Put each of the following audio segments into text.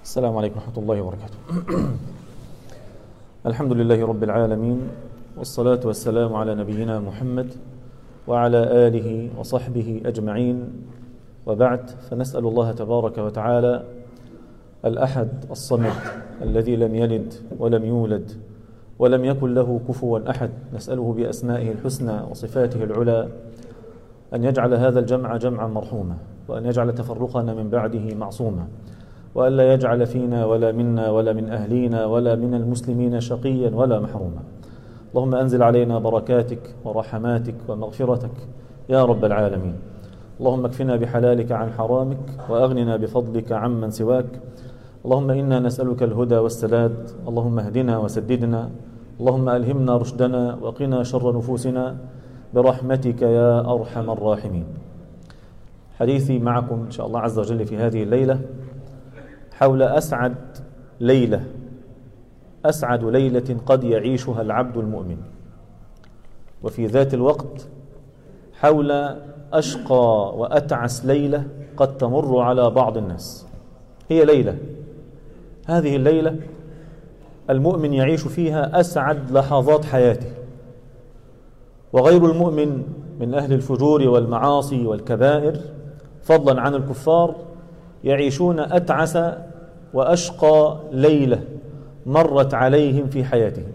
السلام عليكم ورحمة الله وبركاته الحمد لله رب العالمين والصلاة والسلام على نبينا محمد وعلى آله وصحبه أجمعين وبعد فنسأل الله تبارك وتعالى الأحد الصمد الذي لم يلد ولم يولد ولم يكن له كفوا أحد نسأله بأسمائه الحسنى وصفاته العلى أن يجعل هذا الجمع جمعا مرحوما وأن يجعل تفرقنا من بعده معصوما وألا يجعل فينا ولا منا ولا من أهلينا ولا من المسلمين شقيا ولا محروما اللهم أنزل علينا بركاتك ورحماتك ومغفرتك يا رب العالمين اللهم اكفنا بحلالك عن حرامك وأغننا بفضلك عمن سواك اللهم إنا نسألك الهدى والسداد اللهم اهدنا وسددنا اللهم ألهمنا رشدنا وقنا شر نفوسنا برحمتك يا أرحم الراحمين حديثي معكم إن شاء الله عز وجل في هذه الليلة حول أسعد ليلة أسعد ليلة قد يعيشها العبد المؤمن وفي ذات الوقت حول أشقى وأتعس ليلة قد تمر على بعض الناس هي ليلة هذه الليلة المؤمن يعيش فيها أسعد لحظات حياته وغير المؤمن من أهل الفجور والمعاصي والكبائر فضلا عن الكفار يعيشون أتعس وأشقى ليلة مرت عليهم في حياتهم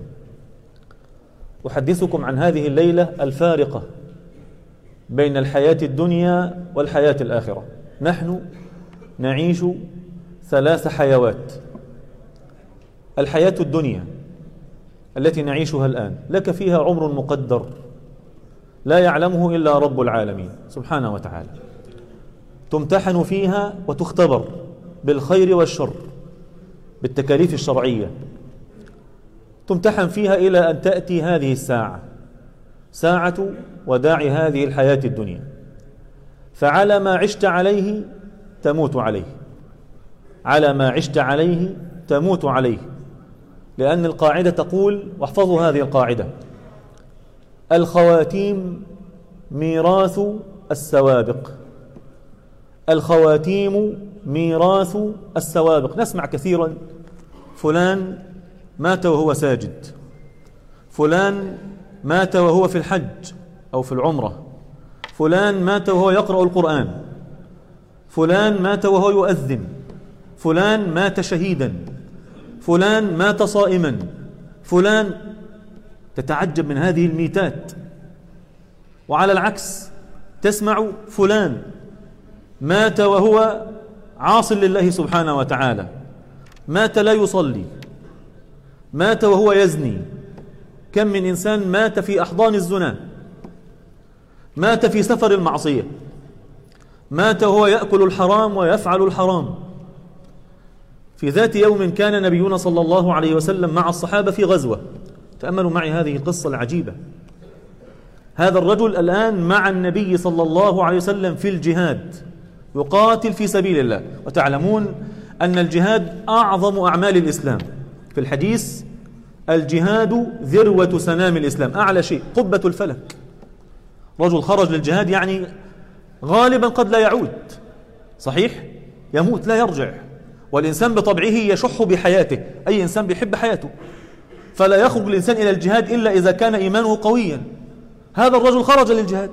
أحدثكم عن هذه الليلة الفارقة بين الحياة الدنيا والحياة الآخرة نحن نعيش ثلاث حيوات الحياة الدنيا التي نعيشها الآن لك فيها عمر مقدر لا يعلمه إلا رب العالمين سبحانه وتعالى تمتحن فيها وتختبر بالخير والشر بالتكاليف الشرعية تمتحن فيها إلى أن تأتي هذه الساعة ساعة وداع هذه الحياة الدنيا فعلى ما عشت عليه تموت عليه على ما عشت عليه تموت عليه لأن القاعدة تقول واحفظوا هذه القاعدة الخواتيم ميراث السوابق الخواتيم ميراث السوابق نسمع كثيرا فلان مات وهو ساجد فلان مات وهو في الحج أو في العمرة فلان مات وهو يقرأ القرآن فلان مات وهو يؤذن فلان مات شهيدا فلان مات صائما فلان تتعجب من هذه الميتات وعلى العكس تسمع فلان مات وهو عاص لله سبحانه وتعالى مات لا يصلي مات وهو يزني كم من إنسان مات في أحضان الزنا مات في سفر المعصية مات وهو يأكل الحرام ويفعل الحرام في ذات يوم كان نبينا صلى الله عليه وسلم مع الصحابة في غزوة تأملوا معي هذه القصة العجيبة هذا الرجل الآن مع النبي صلى الله عليه وسلم في الجهاد يقاتل في سبيل الله وتعلمون أن الجهاد أعظم أعمال الإسلام في الحديث الجهاد ذروة سنام الإسلام أعلى شيء قبة الفلك رجل خرج للجهاد يعني غالبا قد لا يعود صحيح يموت لا يرجع والإنسان بطبعه يشح بحياته أي إنسان بيحب حياته فلا يخرج الإنسان إلى الجهاد إلا إذا كان إيمانه قويا هذا الرجل خرج للجهاد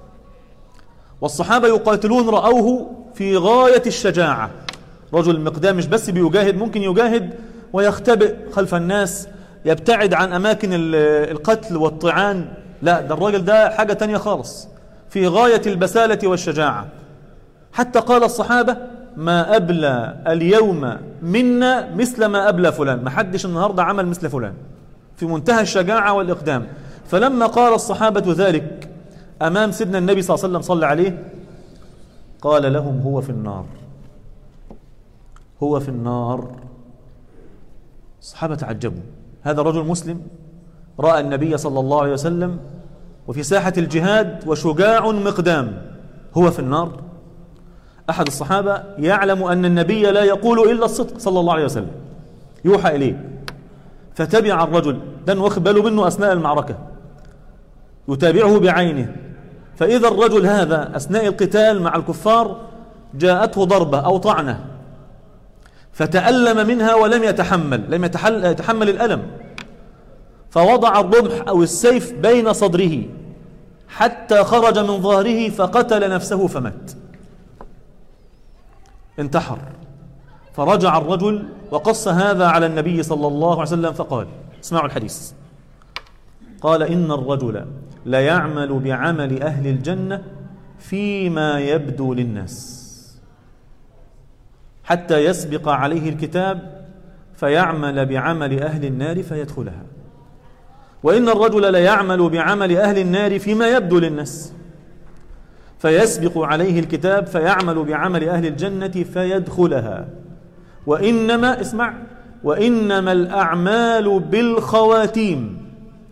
والصحابة يقاتلون رأوه في غاية الشجاعة رجل مقدام مش بس بيجاهد ممكن يجاهد ويختبئ خلف الناس يبتعد عن أماكن القتل والطعان لا ده الراجل ده حاجة تانية خالص في غاية البسالة والشجاعة حتى قال الصحابة ما أبلى اليوم منا مثل ما أبلى فلان ما حدش النهاردة عمل مثل فلان في منتهى الشجاعة والإقدام فلما قال الصحابة ذلك أمام سيدنا النبي صلى الله عليه وسلم صلى عليه قال لهم هو في النار هو في النار الصحابة تعجبوا هذا رجل مسلم رأى النبي صلى الله عليه وسلم وفي ساحة الجهاد وشجاع مقدام هو في النار أحد الصحابة يعلم أن النبي لا يقول إلا الصدق صلى الله عليه وسلم يوحى إليه فتبع الرجل ده واخد باله منه أثناء المعركة يتابعه بعينه فإذا الرجل هذا أثناء القتال مع الكفار جاءته ضربة أو طعنة فتألم منها ولم يتحمل لم يتحمل الألم فوضع الرمح أو السيف بين صدره حتى خرج من ظهره فقتل نفسه فمات انتحر فرجع الرجل وقص هذا على النبي صلى الله عليه وسلم فقال اسمعوا الحديث قال إن الرجل ليعمل بعمل أهل الجنة فيما يبدو للناس حتى يسبق عليه الكتاب فيعمل بعمل أهل النار فيدخلها وإن الرجل ليعمل بعمل أهل النار فيما يبدو للناس فيسبق عليه الكتاب فيعمل بعمل أهل الجنة فيدخلها وإنما اسمع وإنما الأعمال بالخواتيم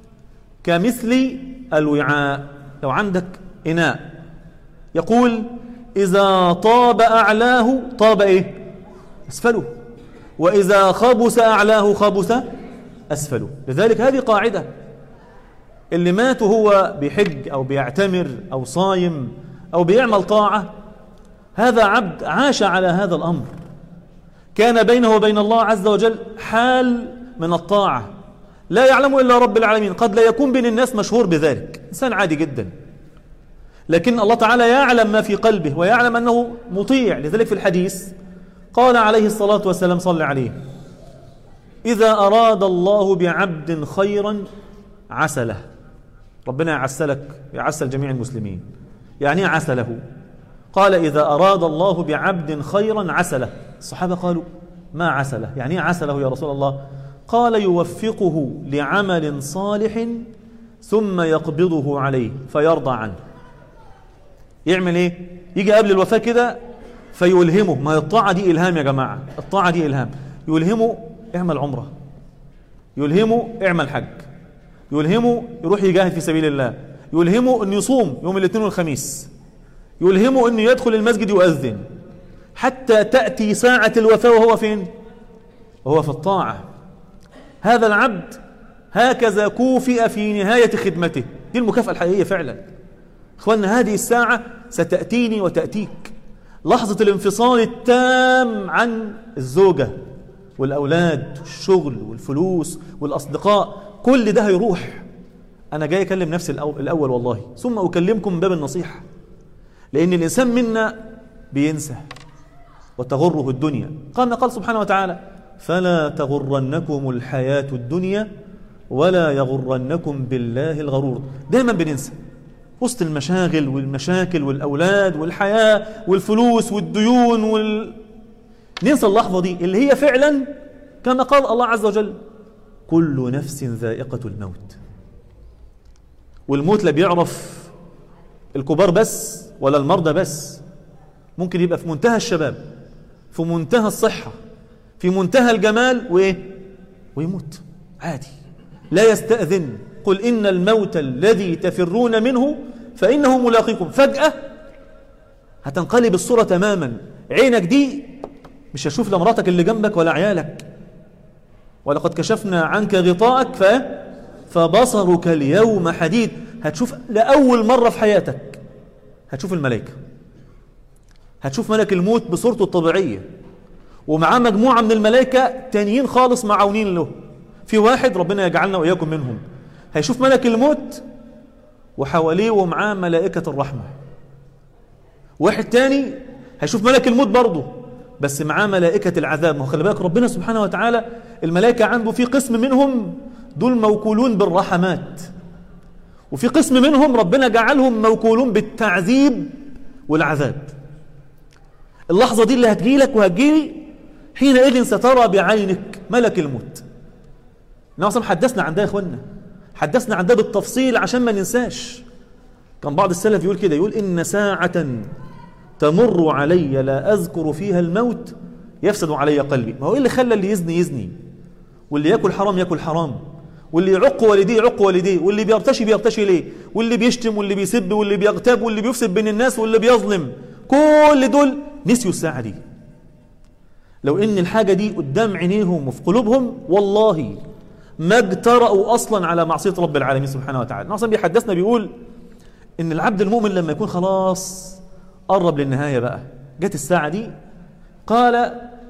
كمثل الوعاء لو عندك إناء يقول إذا طاب أعلاه طاب إيه أسفله وإذا خبس أعلاه خبس أسفله لذلك هذه قاعدة اللي مات هو بحج أو بيعتمر أو صايم أو بيعمل طاعة هذا عبد عاش على هذا الأمر كان بينه وبين الله عز وجل حال من الطاعة لا يعلم إلا رب العالمين قد لا يكون بين الناس مشهور بذلك إنسان عادي جدا لكن الله تعالى يعلم ما في قلبه ويعلم أنه مطيع لذلك في الحديث قال عليه الصلاة والسلام صلى عليه إذا أراد الله بعبد خيرا عسله ربنا يعسلك يعسل جميع المسلمين يعني عسله قال إذا أراد الله بعبد خيرا عسله الصحابة قالوا ما عسله يعني عسله يا رسول الله قال يوفقه لعمل صالح ثم يقبضه عليه فيرضى عنه يعمل ايه يجي قبل الوفاة كده فيلهمه ما الطاعة دي إلهام يا جماعة الطاعة دي إلهام يلهمه اعمل عمرة يلهمه اعمل حج يلهمه يروح يجاهد في سبيل الله يلهمه أن يصوم يوم الاثنين والخميس يلهمه أنه يدخل المسجد يؤذن حتى تأتي ساعة الوفاة وهو فين وهو في الطاعة هذا العبد هكذا كوفئ في نهاية خدمته دي المكافأة الحقيقية فعلا اخوانا هذه الساعة ستأتيني وتأتيك لحظة الانفصال التام عن الزوجة والأولاد والشغل والفلوس والأصدقاء كل ده هيروح أنا جاي أكلم نفسي الأول والله ثم أكلمكم من باب النصيحة لأن الإنسان منا بينسى وتغره الدنيا قال قال سبحانه وتعالى فلا تغرنكم الحياة الدنيا ولا يغرنكم بالله الغرور دايما بننسى وسط المشاغل والمشاكل والأولاد والحياة والفلوس والديون وال... ننسى اللحظة دي اللي هي فعلا كما قال الله عز وجل كل نفس ذائقة الموت والموت لا بيعرف الكبار بس ولا المرضى بس ممكن يبقى في منتهى الشباب في منتهى الصحة في منتهى الجمال وإيه ويموت عادي لا يستأذن قل إن الموت الذي تفرون منه فإنه ملاقيكم فجأة هتنقلب الصورة تماما عينك دي مش هشوف لا مراتك اللي جنبك ولا عيالك ولقد كشفنا عنك غطاءك ف... فبصرك اليوم حديد هتشوف لأول مرة في حياتك هتشوف الملائكة هتشوف ملك الموت بصورته الطبيعية ومعاه مجموعة من الملائكة تانيين خالص معاونين له في واحد ربنا يجعلنا وإياكم منهم هيشوف ملك الموت وحواليه ومعاه ملائكة الرحمة واحد تاني هيشوف ملك الموت برضه بس معاه ملائكة العذاب ما هو خلي بالك ربنا سبحانه وتعالى الملائكة عنده في قسم منهم دول موكولون بالرحمات وفي قسم منهم ربنا جعلهم موكولون بالتعذيب والعذاب اللحظة دي اللي هتجيلك وهتجيلي حينئذ سترى بعينك ملك الموت نعم حدثنا عن ده يا اخوانا حدثنا عن ده بالتفصيل عشان ما ننساش كان بعض السلف يقول كده يقول إن ساعة تمر علي لا أذكر فيها الموت يفسد علي قلبي ما هو إيه اللي خلى اللي يزني يزني واللي يأكل حرام يأكل حرام واللي يعق والديه يعق والديه واللي بيرتشي بيرتشي ليه واللي بيشتم واللي بيسب واللي بيغتاب واللي بيفسد بين الناس واللي بيظلم كل دول نسيوا الساعة دي لو ان الحاجة دي قدام عينيهم وفي قلوبهم والله ما اجترأوا أصلا على معصية رب العالمين سبحانه وتعالى ناصر بيحدثنا بيقول إن العبد المؤمن لما يكون خلاص قرب للنهاية بقى جت الساعة دي قال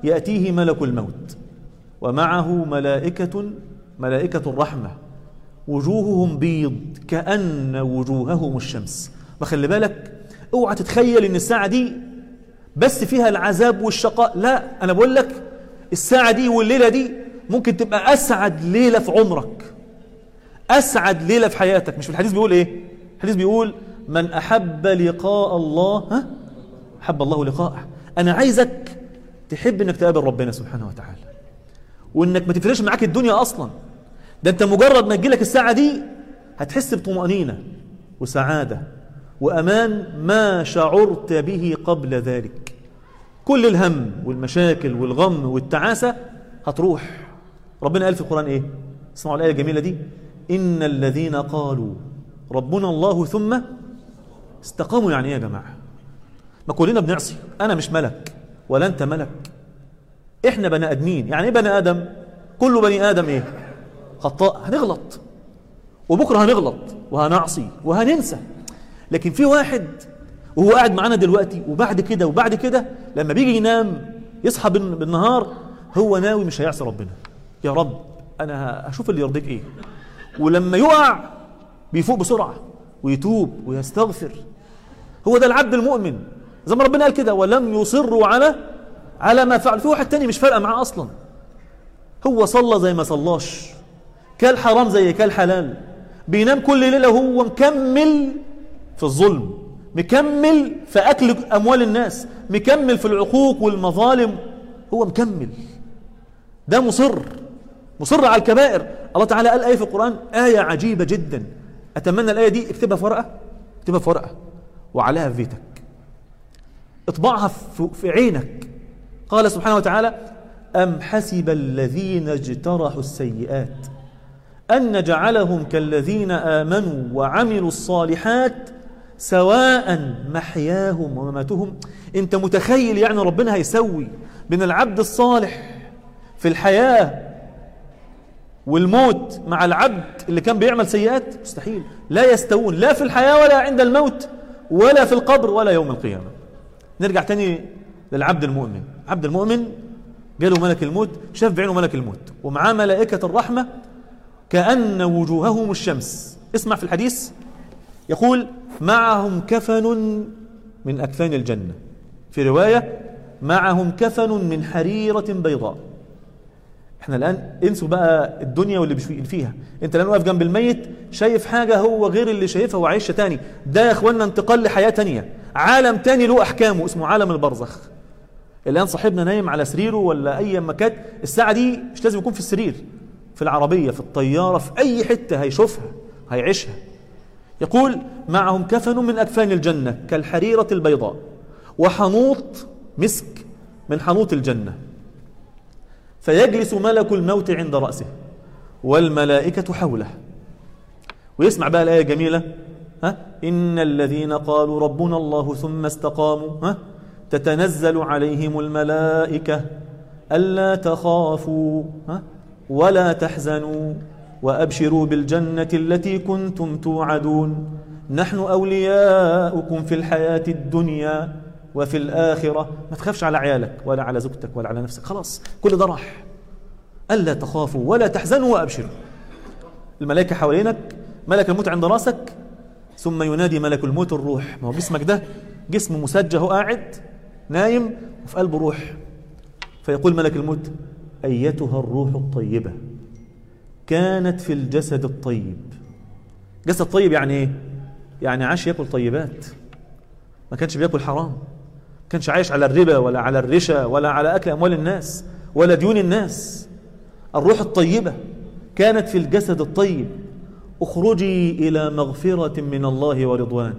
يأتيه ملك الموت ومعه ملائكة ملائكة الرحمة وجوههم بيض كأن وجوههم الشمس وخلي بالك اوعى تتخيل ان الساعة دي بس فيها العذاب والشقاء لا انا بقول لك الساعة دي والليلة دي ممكن تبقى اسعد ليلة في عمرك اسعد ليلة في حياتك مش في الحديث بيقول ايه الحديث بيقول من احب لقاء الله ها احب الله لقاءه انا عايزك تحب انك تقابل ربنا سبحانه وتعالى وانك ما تفرقش معاك الدنيا اصلا ده انت مجرد ما تجيلك الساعة دي هتحس بطمأنينة وسعادة وأمان ما شعرت به قبل ذلك كل الهم والمشاكل والغم والتعاسة هتروح ربنا قال في القرآن إيه اسمعوا الآية الجميلة دي إن الذين قالوا ربنا الله ثم استقاموا يعني إيه يا جماعة ما كلنا بنعصي أنا مش ملك ولا أنت ملك إحنا بني آدمين يعني إيه بني آدم كل بني آدم إيه خطاء هنغلط وبكرة هنغلط وهنعصي وهننسى لكن في واحد وهو قاعد معانا دلوقتي وبعد كده وبعد كده لما بيجي ينام يصحى بالنهار هو ناوي مش هيعصي ربنا يا رب انا هشوف اللي يرضيك ايه ولما يقع بيفوق بسرعه ويتوب ويستغفر هو ده العبد المؤمن زي ما ربنا قال كده ولم يصروا على على ما فعل في واحد تاني مش فارقه معاه اصلا هو صلى زي ما صلاش كل حرام زي كل حلال بينام كل ليله وهو مكمل في الظلم مكمل في أكل أموال الناس مكمل في العقوق والمظالم هو مكمل ده مصر مصر على الكبائر الله تعالى قال آية في القرآن آية عجيبة جدا أتمنى الآية دي اكتبها في ورقة اكتبها في ورقة وعليها في بيتك اطبعها في عينك قال سبحانه وتعالى أم حسب الذين اجترحوا السيئات أن نجعلهم كالذين آمنوا وعملوا الصالحات سواء محياهم ومماتهم انت متخيل يعني ربنا هيسوي بين العبد الصالح في الحياة والموت مع العبد اللي كان بيعمل سيئات مستحيل لا يستوون لا في الحياة ولا عند الموت ولا في القبر ولا يوم القيامة نرجع تاني للعبد المؤمن عبد المؤمن جاله ملك الموت شاف بعينه ملك الموت ومعاه ملائكة الرحمة كأن وجوههم الشمس اسمع في الحديث يقول معهم كفن من أكفان الجنة في رواية معهم كفن من حريرة بيضاء احنا الآن انسوا بقى الدنيا واللي فيها انت الآن واقف جنب الميت شايف حاجة هو غير اللي شايفها وعيشة تاني ده يا اخوانا انتقال لحياة تانية عالم تاني له أحكامه اسمه عالم البرزخ الآن صاحبنا نايم على سريره ولا أي مكان الساعة دي مش لازم يكون في السرير في العربية في الطيارة في أي حتة هيشوفها هيعيشها يقول معهم كفن من أكفان الجنة كالحريرة البيضاء وحنوط مسك من حنوط الجنة فيجلس ملك الموت عند رأسه والملائكة حوله ويسمع بقى الآية الجميلة ها إن الذين قالوا ربنا الله ثم استقاموا ها تتنزل عليهم الملائكة ألا تخافوا ها ولا تحزنوا وأبشروا بالجنة التي كنتم توعدون نحن أولياؤكم في الحياة الدنيا وفي الآخرة ما تخافش على عيالك ولا على زوجتك ولا على نفسك خلاص كل ده راح ألا تخافوا ولا تحزنوا وأبشروا الملائكة حوالينك ملك الموت عند راسك ثم ينادي ملك الموت الروح ما هو جسمك ده جسم مسجى هو قاعد نايم وفي قلبه روح فيقول ملك الموت أيتها الروح الطيبة كانت في الجسد الطيب جسد طيب يعني ايه يعني عاش ياكل طيبات ما كانش بياكل حرام ما كانش عايش على الربا ولا على الرشا ولا على اكل اموال الناس ولا ديون الناس الروح الطيبه كانت في الجسد الطيب اخرجي الى مغفره من الله ورضوان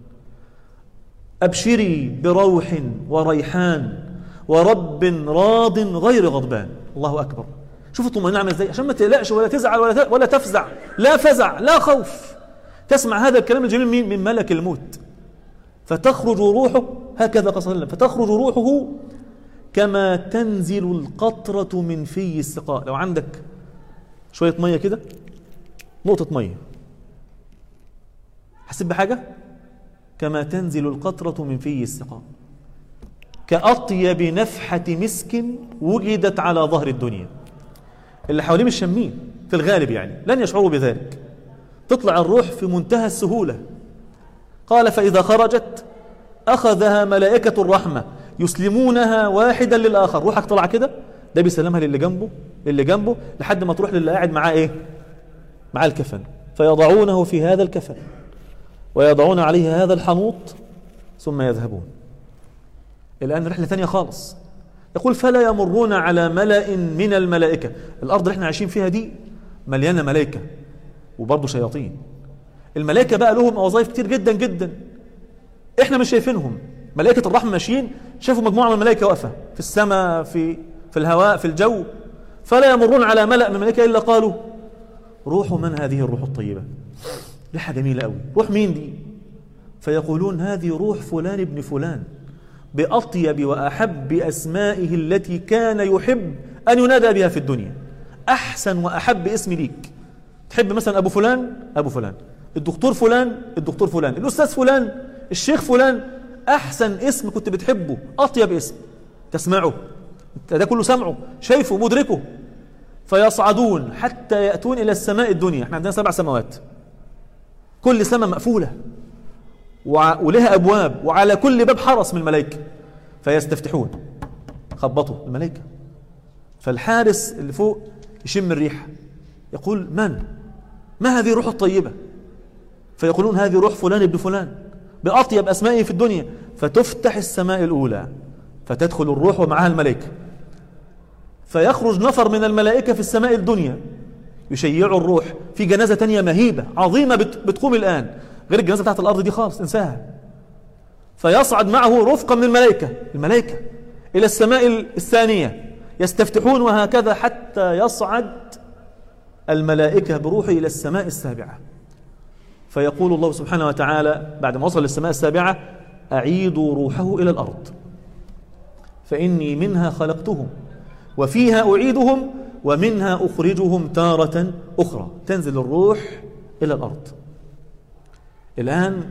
ابشري بروح وريحان ورب راض غير غضبان الله اكبر شوف الطمأنينة عامله ازاي عشان ما تقلقش ولا تزعل ولا ولا تفزع لا فزع لا خوف تسمع هذا الكلام الجميل من من ملك الموت فتخرج روحه هكذا قال صلى الله عليه وسلم فتخرج روحه كما تنزل القطرة من في السقاء لو عندك شوية مية كده نقطة مية حسيت بحاجة كما تنزل القطرة من في السقاء كأطيب نفحة مسك وجدت على ظهر الدنيا اللي حواليه مش شامين في الغالب يعني لن يشعروا بذلك تطلع الروح في منتهى السهولة قال فإذا خرجت أخذها ملائكة الرحمة يسلمونها واحدا للآخر روحك طلع كده ده بيسلمها للي جنبه للي جنبه لحد ما تروح للي قاعد معاه ايه معاه الكفن فيضعونه في هذا الكفن ويضعون عليه هذا الحنوط ثم يذهبون الآن رحلة ثانية خالص يقول فلا يمرون على ملأ من الملائكة الأرض اللي احنا عايشين فيها دي مليانة ملائكة وبرضه شياطين الملائكة بقى لهم وظائف كتير جدا جدا احنا مش شايفينهم ملائكة الرحمة ماشيين شافوا مجموعة من الملائكة واقفة في السماء في في الهواء في الجو فلا يمرون على ملأ من الملائكة إلا قالوا روح من هذه الروح الطيبة ريحة جميلة قوي روح مين دي فيقولون هذه روح فلان ابن فلان بأطيب وأحب أسمائه التي كان يحب أن ينادى بها في الدنيا أحسن وأحب اسم ليك تحب مثلا أبو فلان أبو فلان الدكتور فلان الدكتور فلان الأستاذ فلان الشيخ فلان أحسن اسم كنت بتحبه أطيب اسم تسمعه ده كله سمعه شايفه مدركه فيصعدون حتى يأتون إلى السماء الدنيا احنا عندنا سبع سماوات كل سماء مقفولة ولها أبواب وعلى كل باب حرس من الملائكة فيستفتحون خبطوا الملائكة فالحارس اللي فوق يشم الريح يقول من ما هذه الروح الطيبة فيقولون هذه روح فلان ابن فلان بأطيب أسمائه في الدنيا فتفتح السماء الأولى فتدخل الروح ومعها الملائكة فيخرج نفر من الملائكة في السماء الدنيا يشيعوا الروح في جنازة تانية مهيبة عظيمة بتقوم الآن غير الجنازة بتاعت الأرض دي خالص انساها فيصعد معه رفقة من الملائكة الملائكة إلى السماء الثانية يستفتحون وهكذا حتى يصعد الملائكة بروحه إلى السماء السابعة فيقول الله سبحانه وتعالى بعد ما وصل للسماء السابعة أعيدوا روحه إلى الأرض فإني منها خلقتهم وفيها أعيدهم ومنها أخرجهم تارة أخرى تنزل الروح إلى الأرض الآن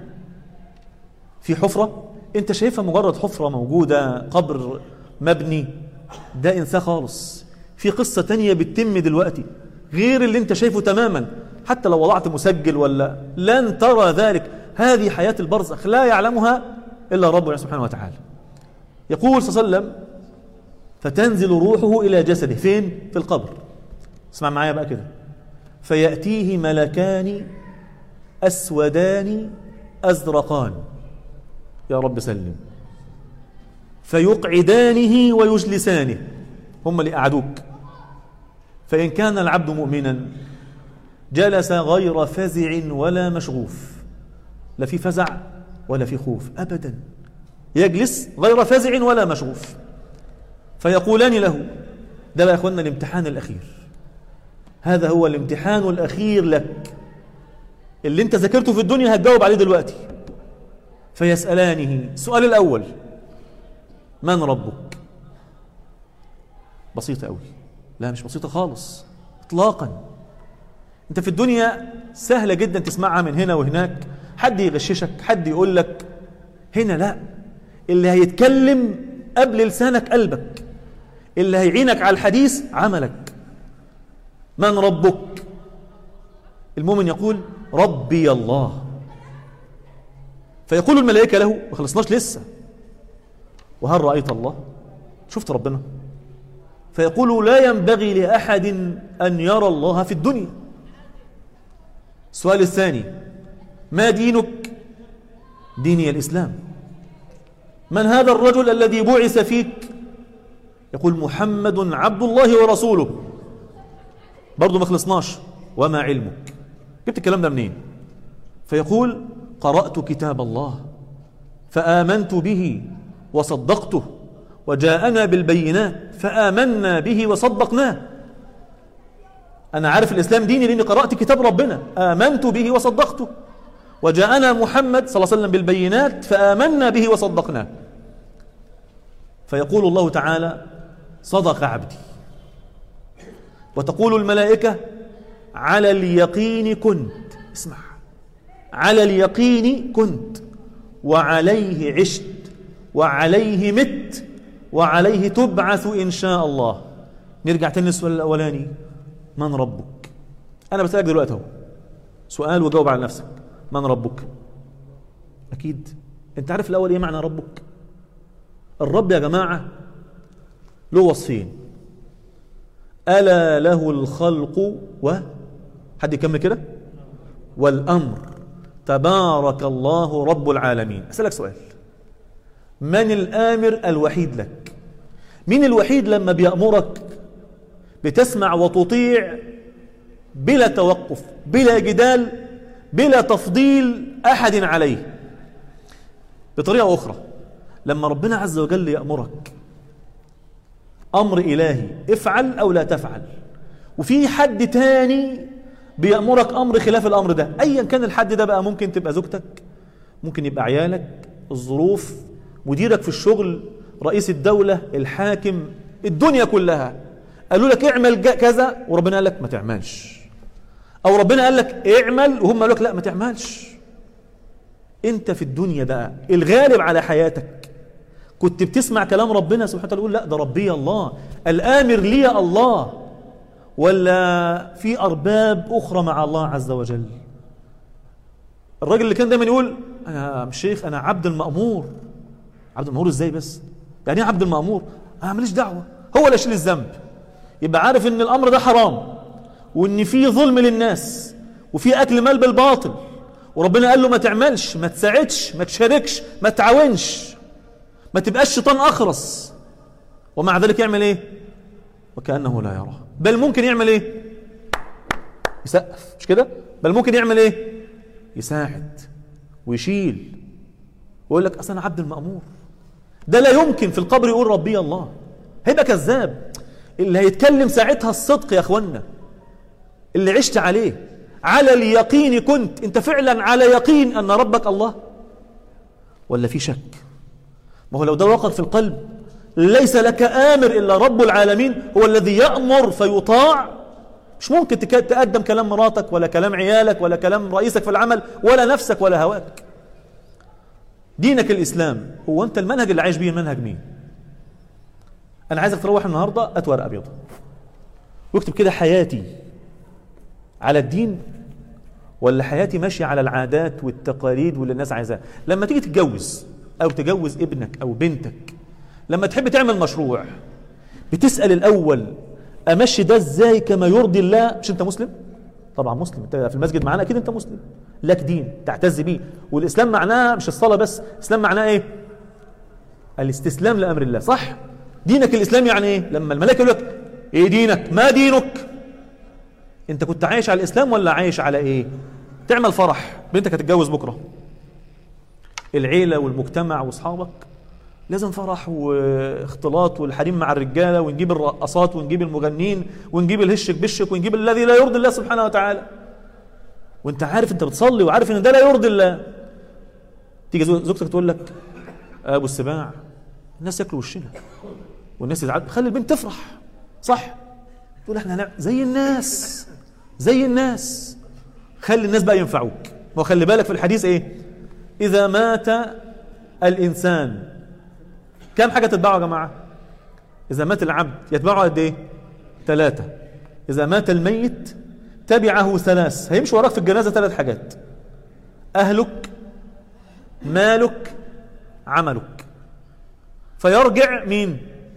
في حفرة أنت شايفها مجرد حفرة موجودة قبر مبني ده إنساه خالص في قصة تانية بتتم دلوقتي غير اللي أنت شايفه تماما حتى لو وضعت مسجل ولا لن ترى ذلك هذه حياة البرزخ لا يعلمها إلا ربنا سبحانه وتعالى يقول صلى الله عليه وسلم فتنزل روحه إلى جسده فين؟ في القبر اسمع معايا بقى كده فيأتيه ملكان أسودان أزرقان يا رب سلم فيقعدانه ويجلسانه هم اللي قعدوك فإن كان العبد مؤمنا جلس غير فزع ولا مشغوف لا في فزع ولا في خوف أبدا يجلس غير فزع ولا مشغوف فيقولان له ده بقى يا اخوانا الامتحان الأخير هذا هو الامتحان الأخير لك اللي انت ذاكرته في الدنيا هتجاوب عليه دلوقتي فيسألانه السؤال الأول من ربك بسيطة قوي لا مش بسيطة خالص اطلاقا انت في الدنيا سهلة جدا تسمعها من هنا وهناك حد يغششك حد يقول لك هنا لا اللي هيتكلم قبل لسانك قلبك اللي هيعينك على الحديث عملك من ربك المؤمن يقول ربي الله فيقول الملائكة له ما خلصناش لسه وهل رأيت الله شفت ربنا فيقول لا ينبغي لأحد أن يرى الله في الدنيا السؤال الثاني ما دينك ديني الإسلام من هذا الرجل الذي بعث فيك يقول محمد عبد الله ورسوله برضه ما خلصناش وما علمك جبت الكلام ده منين فيقول قرأت كتاب الله فآمنت به وصدقته وجاءنا بالبينات فآمنا به وصدقناه أنا عارف الإسلام ديني لأني قرأت كتاب ربنا آمنت به وصدقته وجاءنا محمد صلى الله عليه وسلم بالبينات فآمنا به وصدقناه فيقول الله تعالى صدق عبدي وتقول الملائكة على اليقين كنت اسمع على اليقين كنت وعليه عشت وعليه مت وعليه تبعث إن شاء الله نرجع تاني للسؤال الأولاني من ربك أنا بسألك دلوقتي اهو سؤال وجاوب على نفسك من ربك أكيد أنت عارف الأول إيه معنى ربك الرب يا جماعة له وصفين ألا له الخلق و حد يكمل كده والأمر تبارك الله رب العالمين أسألك سؤال من الآمر الوحيد لك مين الوحيد لما بيأمرك بتسمع وتطيع بلا توقف بلا جدال بلا تفضيل أحد عليه بطريقة أخرى لما ربنا عز وجل يأمرك أمر إلهي افعل أو لا تفعل وفي حد تاني بيأمرك أمر خلاف الأمر ده أيا كان الحد ده بقى ممكن تبقى زوجتك ممكن يبقى عيالك الظروف مديرك في الشغل رئيس الدولة الحاكم الدنيا كلها قالوا لك اعمل كذا وربنا قال لك ما تعملش او ربنا قال لك اعمل وهم قالوا لك لا ما تعملش انت في الدنيا بقى الغالب على حياتك كنت بتسمع كلام ربنا سبحانه وتعالى تقول لا ده ربي الله الامر لي الله ولا في ارباب اخرى مع الله عز وجل الراجل اللي كان دايما يقول انا مش شيخ انا عبد المامور عبد المامور ازاي بس يعني ايه عبد المامور انا ماليش دعوه هو اللي يشيل الذنب يبقى عارف ان الامر ده حرام وان في ظلم للناس وفي اكل مال بالباطل وربنا قال له ما تعملش ما تساعدش ما تشاركش ما تعاونش ما تبقاش شيطان اخرس ومع ذلك يعمل ايه وكانه لا يراه بل ممكن يعمل ايه يسقف مش كده بل ممكن يعمل ايه يساعد ويشيل ويقول لك اصل انا عبد المامور ده لا يمكن في القبر يقول ربي الله هيبقى كذاب اللي هيتكلم ساعتها الصدق يا اخوانا اللي عشت عليه على اليقين كنت انت فعلا على يقين ان ربك الله ولا في شك ما هو لو ده وقع في القلب ليس لك آمر إلا رب العالمين هو الذي يأمر فيطاع مش ممكن تقدم كلام مراتك ولا كلام عيالك ولا كلام رئيسك في العمل ولا نفسك ولا هواك دينك الإسلام هو أنت المنهج اللي عايش بيه المنهج مين أنا عايزك تروح النهاردة هات ورقة بيضة واكتب كده حياتي على الدين ولا حياتي ماشية على العادات والتقاليد واللي الناس عايزاها لما تيجي تتجوز أو تجوز ابنك أو بنتك لما تحب تعمل مشروع بتسأل الأول أمشي ده إزاي كما يرضي الله مش أنت مسلم طبعا مسلم أنت في المسجد معانا أكيد أنت مسلم لك دين تعتز بيه والإسلام معناه مش الصلاة بس الإسلام معناه إيه الاستسلام لأمر الله صح دينك الإسلام يعني إيه لما الملائكة يقول لك إيه دينك ما دينك أنت كنت عايش على الإسلام ولا عايش على إيه تعمل فرح بنتك هتتجوز بكرة العيلة والمجتمع واصحابك لازم فرح واختلاط والحريم مع الرجالة ونجيب الرقصات ونجيب المغنين ونجيب الهشك بشك ونجيب الذي لا يرضي الله سبحانه وتعالى وانت عارف انت بتصلي وعارف ان ده لا يرضي الله تيجي زوجتك تقول لك ابو السباع الناس ياكلوا وشنا والناس يزعلوا خلي البنت تفرح صح تقول احنا لا زي الناس زي الناس خلي الناس بقى ينفعوك وخلي بالك في الحديث ايه اذا مات الانسان كم حاجة تتبعه يا جماعة إذا مات العبد يتبعه قد إيه ثلاثة إذا مات الميت تبعه ثلاث هيمشي وراك في الجنازة ثلاث حاجات أهلك مالك عملك فيرجع مين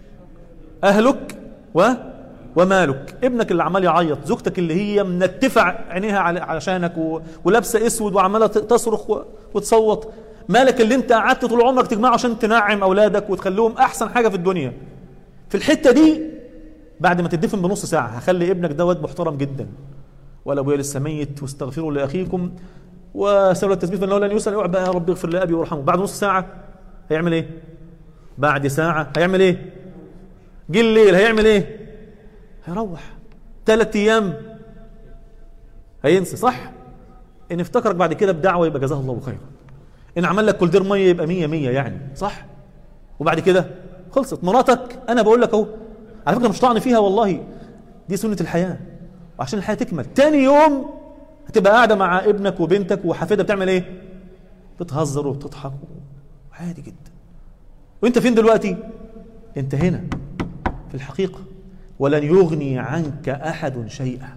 أهلك و ومالك ابنك اللي عمال يعيط زوجتك اللي هي منتفة عينيها علشانك و... ولابسة اسود وعمالة تصرخ و... وتصوت مالك اللي انت قعدت طول عمرك تجمعه عشان تنعم اولادك وتخليهم احسن حاجه في الدنيا في الحته دي بعد ما تدفن بنص ساعه هخلي ابنك ده واد محترم جدا ولا ابويا لسه ميت واستغفروا لاخيكم وسألوا التسبيح فانه لن يسال يقعد بقى يا رب اغفر لابي وارحمه بعد نص ساعه هيعمل ايه بعد ساعه هيعمل ايه جه الليل هيعمل ايه هيروح ثلاث ايام هينسى صح ان افتكرك بعد كده بدعوه يبقى جزاه الله خيرا ان عمل لك كولدير ميه يبقى 100 100 يعني صح وبعد كده خلصت مراتك انا بقول لك اهو على فكره مش طعن فيها والله دي سنه الحياه وعشان الحياه تكمل تاني يوم هتبقى قاعده مع ابنك وبنتك وحفيدها بتعمل ايه بتهزر وبتضحك عادي جدا وانت فين دلوقتي انت هنا في الحقيقة ولن يغني عنك أحد شيئا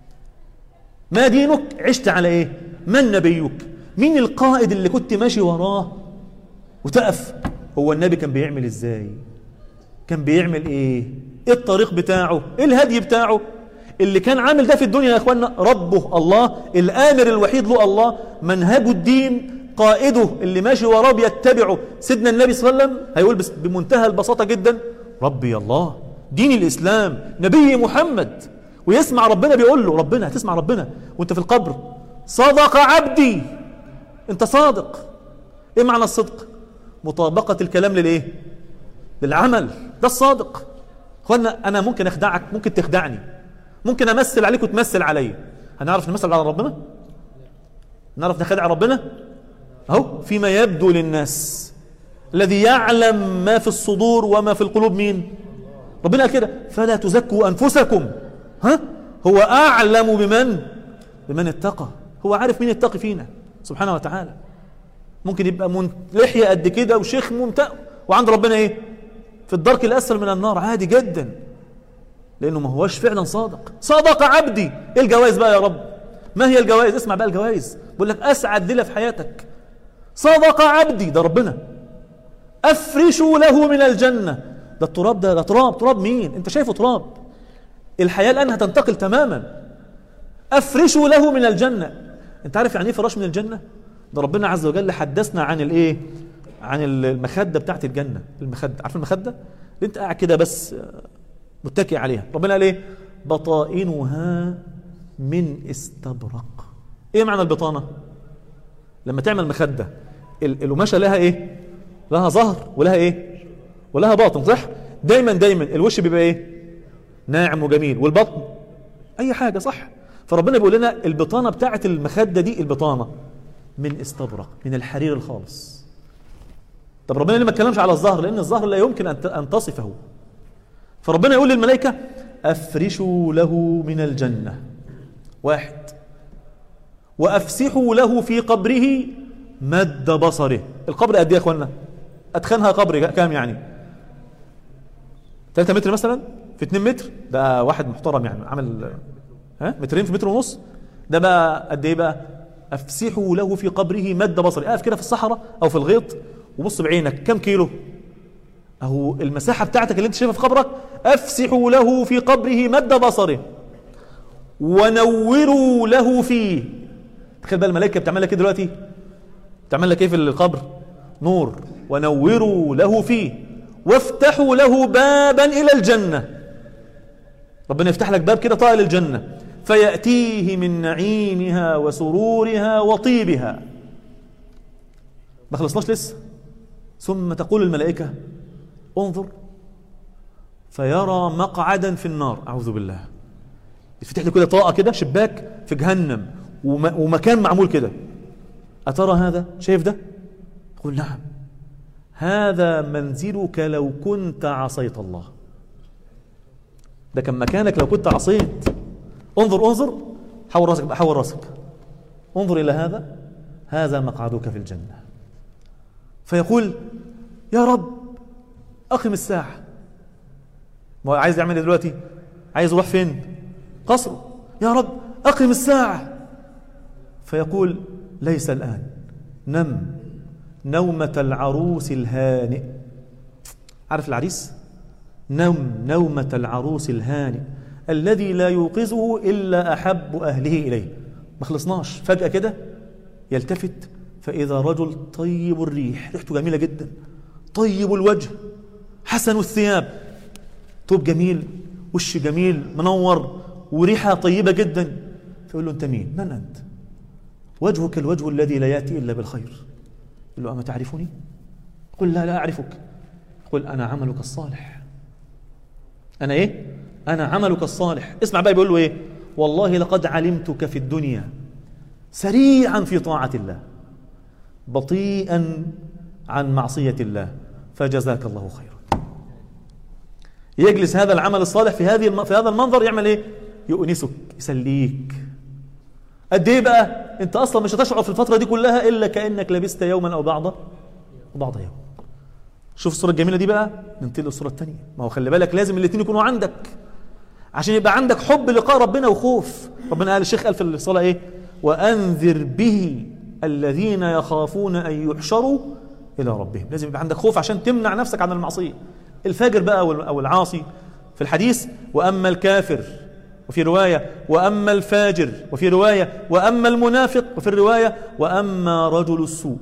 ما دينك عشت على ايه من نبيك مين القائد اللي كنت ماشي وراه وتقف هو النبي كان بيعمل ازاي كان بيعمل ايه ايه الطريق بتاعه ايه الهدي بتاعه اللي كان عامل ده في الدنيا يا اخوانا ربه الله الامر الوحيد له الله منهجه الدين قائده اللي ماشي وراه بيتبعه سيدنا النبي صلى الله عليه وسلم هيقول بس بمنتهى البساطه جدا ربي الله دين الاسلام نبي محمد ويسمع ربنا بيقول له ربنا هتسمع ربنا وانت في القبر صدق عبدي انت صادق ايه معنى الصدق مطابقة الكلام للايه للعمل ده الصادق اخوانا انا ممكن اخدعك ممكن تخدعني ممكن امثل عليك وتمثل عليا هنعرف نمثل على ربنا نعرف نخدع ربنا اهو فيما يبدو للناس الذي يعلم ما في الصدور وما في القلوب مين ربنا قال كده فلا تزكوا انفسكم ها هو اعلم بمن بمن اتقى هو عارف مين يتقي فينا سبحانه وتعالى ممكن يبقى من لحيه قد كده وشيخ ممتع وعند ربنا ايه في الدرك الاسفل من النار عادي جدا لانه ما هوش فعلا صادق صدق عبدي ايه الجوائز بقى يا رب ما هي الجوائز اسمع بقى الجوائز بقول لك اسعد ليله في حياتك صدق عبدي ده ربنا افرشوا له من الجنه ده التراب ده ده تراب تراب مين انت شايفه تراب الحياه الان هتنتقل تماما افرشوا له من الجنه انت عارف يعني ايه فراش من الجنه ده ربنا عز وجل حدثنا عن الايه عن المخده بتاعت الجنه المخده عارف المخده اللي انت قاعد كده بس متكئ عليها ربنا قال ايه بطائنها من استبرق ايه معنى البطانه لما تعمل مخده القماشه لها ايه لها ظهر ولها ايه ولها باطن صح دايما دايما الوش بيبقى ايه ناعم وجميل والبطن اي حاجه صح فربنا بيقول لنا البطانه بتاعه المخده دي البطانه من استبرق من الحرير الخالص طب ربنا ليه ما اتكلمش على الظهر لان الظهر لا يمكن ان تصفه فربنا يقول للملائكه افرشوا له من الجنه واحد وافسحوا له في قبره مد بصره القبر قد ايه يا اخوانا اتخنها قبر كام يعني 3 متر مثلا في 2 متر ده واحد محترم يعني عمل ها مترين في متر ونص ده بقى قد ايه بقى افسحوا له في قبره مد بصري اقف كده في الصحراء او في الغيط وبص بعينك كم كيلو اهو المساحه بتاعتك اللي انت شايفها في قبرك افسحوا له في قبره مد بصره ونوروا له فيه تخيل بقى الملائكه بتعمل لك ايه دلوقتي بتعمل لك ايه في القبر نور ونوروا له فيه وافتحوا له بابا الى الجنه ربنا يفتح لك باب كده طائل للجنه فياتيه من نعيمها وسرورها وطيبها ما خلصناش لسه ثم تقول الملائكه انظر فيرى مقعدا في النار اعوذ بالله يفتح له كده طاقه كده شباك في جهنم ومكان معمول كده اترى هذا شايف ده يقول نعم هذا منزلك لو كنت عصيت الله ده كان مكانك لو كنت عصيت انظر انظر حول راسك بقى حول راسك انظر الى هذا هذا مقعدك في الجنه فيقول يا رب اقم الساعه ما هو عايز يعمل ايه دلوقتي عايز يروح فين قصره يا رب اقم الساعه فيقول ليس الان نم نومه العروس الهانئ عارف العريس نم نومة العروس الهانئ الذي لا يوقظه إلا أحب أهله إليه ما خلصناش فجأة كده يلتفت فإذا رجل طيب الريح ريحته جميلة جدا طيب الوجه حسن الثياب طوب جميل وش جميل منور وريحة طيبة جدا فيقول له أنت مين من أنت وجهك الوجه الذي لا يأتي إلا بالخير يقول له أما تعرفني قل لا لا أعرفك قل أنا عملك الصالح أنا إيه أنا عملك الصالح اسمع بقى بيقول له إيه والله لقد علمتك في الدنيا سريعا في طاعة الله بطيئا عن معصية الله فجزاك الله خيرا يجلس هذا العمل الصالح في هذه في هذا المنظر يعمل ايه يؤنسك يسليك قد ايه بقى انت اصلا مش هتشعر في الفتره دي كلها الا كانك لبست يوما او بعض بعض يوم شوف الصورة الجميلة دي بقى ننتقل للصورة الثانية ما هو خلي بالك لازم الاثنين يكونوا عندك عشان يبقى عندك حب لقاء ربنا وخوف ربنا قال الشيخ قال في الصلاة ايه وأنذر به الذين يخافون أن يحشروا إلى ربهم لازم يبقى عندك خوف عشان تمنع نفسك عن المعصية الفاجر بقى أو العاصي في الحديث وأما الكافر وفي رواية وأما الفاجر وفي رواية وأما المنافق وفي الرواية وأما رجل السوء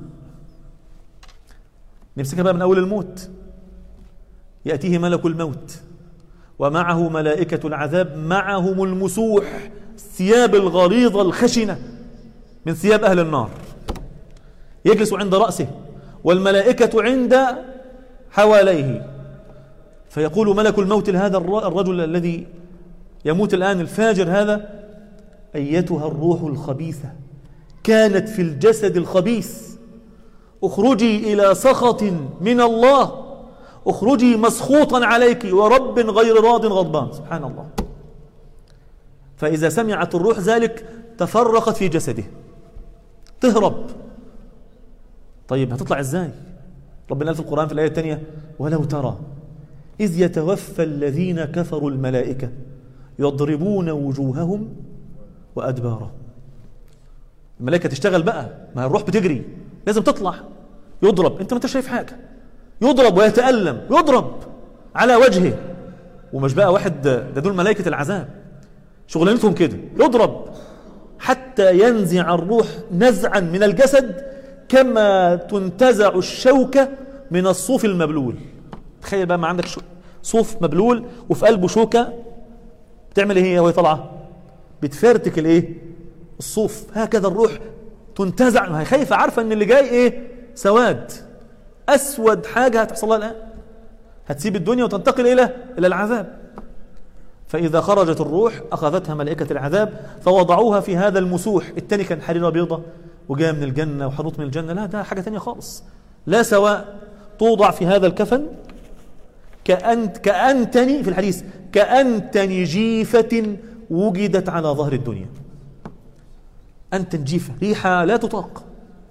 نمسكها بقى من أول الموت يأتيه ملك الموت ومعه ملائكة العذاب معهم المسوح ثياب الغليظة الخشنة من ثياب أهل النار يجلس عند رأسه والملائكة عند حواليه فيقول ملك الموت لهذا الرجل الذي يموت الآن الفاجر هذا أيتها الروح الخبيثة كانت في الجسد الخبيث اخرجي إلى سخط من الله اخرجي مسخوطا عليك ورب غير راض غضبان سبحان الله فإذا سمعت الروح ذلك تفرقت في جسده تهرب طيب هتطلع ازاي ربنا قال في القرآن في الآية الثانية ولو ترى إذ يتوفى الذين كفروا الملائكة يضربون وجوههم وأدبارهم الملائكة تشتغل بقى ما الروح بتجري لازم تطلع يضرب انت ما انت شايف حاجة يضرب ويتألم يضرب على وجهه ومش بقى واحد ده دول ملائكة العذاب شغلانتهم كده يضرب حتى ينزع الروح نزعا من الجسد كما تنتزع الشوكة من الصوف المبلول تخيل بقى ما عندك صوف مبلول وفي قلبه شوكة بتعمل ايه هي وهي طالعة بتفرتك الايه الصوف هكذا الروح تنتزع هي خايفة عارفة ان اللي جاي ايه سواد اسود حاجة هتحصل لها الان هتسيب الدنيا وتنتقل الى الى العذاب فإذا خرجت الروح أخذتها ملائكة العذاب فوضعوها في هذا المسوح التاني كان حريرة بيضة وجاء من الجنة وحنوط من الجنة لا ده حاجة تانية خالص لا سواء توضع في هذا الكفن كأنت كأنتني في الحديث كأنتني جيفة وجدت على ظهر الدنيا أنتن جيفة ريحة لا تطاق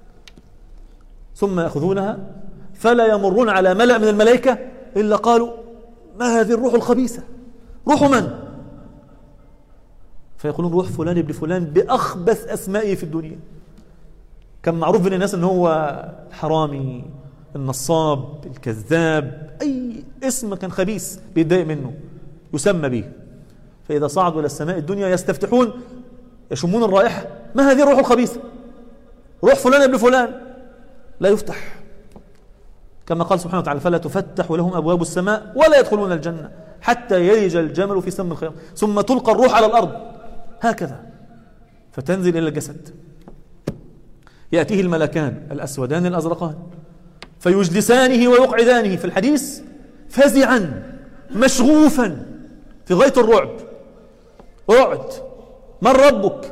ثم يأخذونها فلا يمرون على ملأ من الملائكة إلا قالوا ما هذه الروح الخبيثة روح من فيقولون روح فلان ابن فلان بأخبث أسمائه في الدنيا كان معروف بين الناس ان هو الحرامي النصاب الكذاب اي اسم كان خبيث بيتضايق منه يسمى به فاذا صعدوا الى السماء الدنيا يستفتحون يشمون الرائحه ما هذه الروح الخبيثه روح فلان ابن فلان لا يفتح كما قال سبحانه وتعالى فلا تفتح لهم ابواب السماء ولا يدخلون الجنه حتى يلج الجمل في سم الخيام ثم تلقى الروح على الارض هكذا فتنزل الى الجسد يأتيه الملكان الأسودان الأزرقان فيجلسانه ويقعدانه في الحديث فزعا مشغوفا في غاية الرعب اقعد من ربك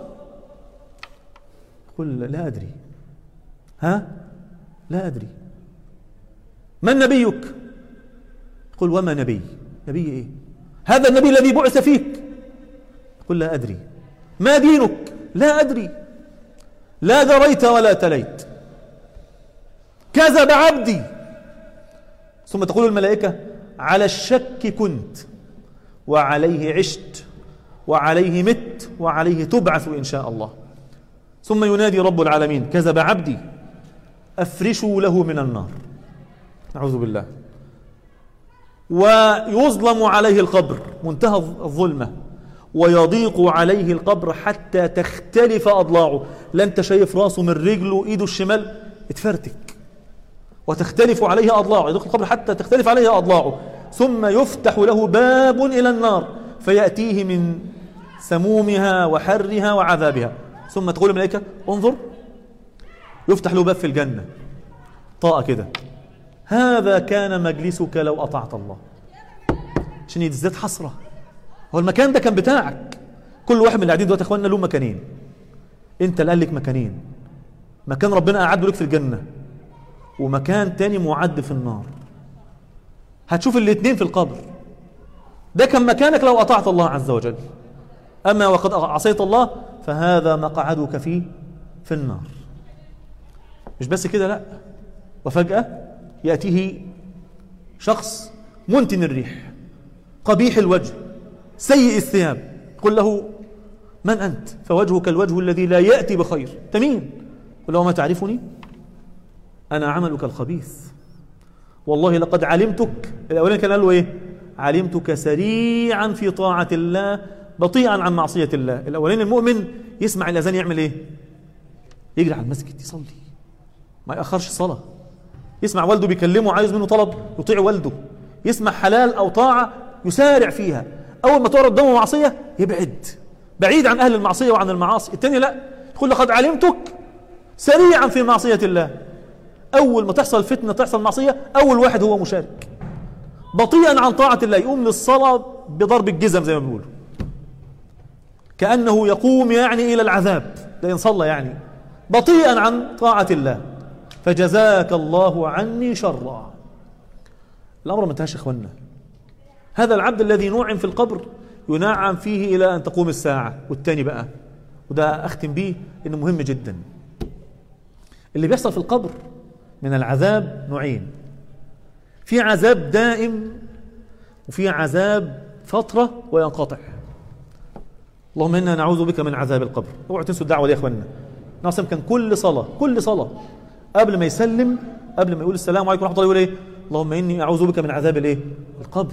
قل لا أدري ها لا أدري من نبيك قل وما نبي نبي إيه هذا النبي الذي بعث فيك قل لا أدري ما دينك لا أدري لا دريت ولا تليت كذب عبدي ثم تقول الملائكة على الشك كنت وعليه عشت وعليه مت وعليه تبعث إن شاء الله ثم ينادي رب العالمين كذب عبدي أفرشوا له من النار نعوذ بالله ويظلم عليه القبر منتهى الظلمة ويضيق عليه القبر حتى تختلف أضلاعه لا أنت شايف راسه من رجله إيده الشمال اتفرتك وتختلف عليه أضلاعه يضيق القبر حتى تختلف عليه أضلاعه ثم يفتح له باب إلى النار فيأتيه من سمومها وحرها وعذابها ثم تقول الملائكة انظر يفتح له باب في الجنة طاقة كده هذا كان مجلسك لو أطعت الله عشان يتزداد حسرة هو المكان ده كان بتاعك كل واحد من اللي قاعدين دلوقتي يا اخواننا له مكانين انت اللي قال لك مكانين مكان ربنا اعده لك في الجنه ومكان تاني معد في النار هتشوف الاثنين في القبر ده كان مكانك لو اطعت الله عز وجل اما وقد عصيت الله فهذا مقعدك فيه في النار مش بس كده لا وفجاه ياتيه شخص منتن الريح قبيح الوجه سيء الثياب قل له من أنت فوجهك الوجه الذي لا يأتي بخير أنت مين قل له ما تعرفني أنا عملك الخبيث والله لقد علمتك الأولين كان قال له إيه علمتك سريعا في طاعة الله بطيئا عن معصية الله الأولين المؤمن يسمع الأذان يعمل إيه يجري على المسجد يصلي ما يأخرش الصلاة يسمع والده بيكلمه عايز منه طلب يطيع والده يسمع حلال أو طاعة يسارع فيها أول ما تعرض قدامه معصية يبعد بعيد عن أهل المعصية وعن المعاصي التاني لا يقول لقد علمتك سريعا في معصية الله أول ما تحصل فتنة تحصل معصية أول واحد هو مشارك بطيئا عن طاعة الله يقوم للصلاة بضرب الجزم زي ما بيقولوا كأنه يقوم يعني إلى العذاب لأن صلى يعني بطيئا عن طاعة الله فجزاك الله عني شرا الأمر ما انتهاش إخواننا هذا العبد الذي نوعم في القبر ينعم فيه إلى أن تقوم الساعة والتاني بقى وده أختم به إنه مهم جدا اللي بيحصل في القبر من العذاب نوعين في عذاب دائم وفي عذاب فترة وينقطع اللهم إنا نعوذ بك من عذاب القبر اوعوا تنسوا الدعوة دي يا إخواننا ناصم كان كل صلاة كل صلاة قبل ما يسلم قبل ما يقول السلام عليكم ورحمة الله يقول إيه اللهم إني أعوذ بك من عذاب الإيه القبر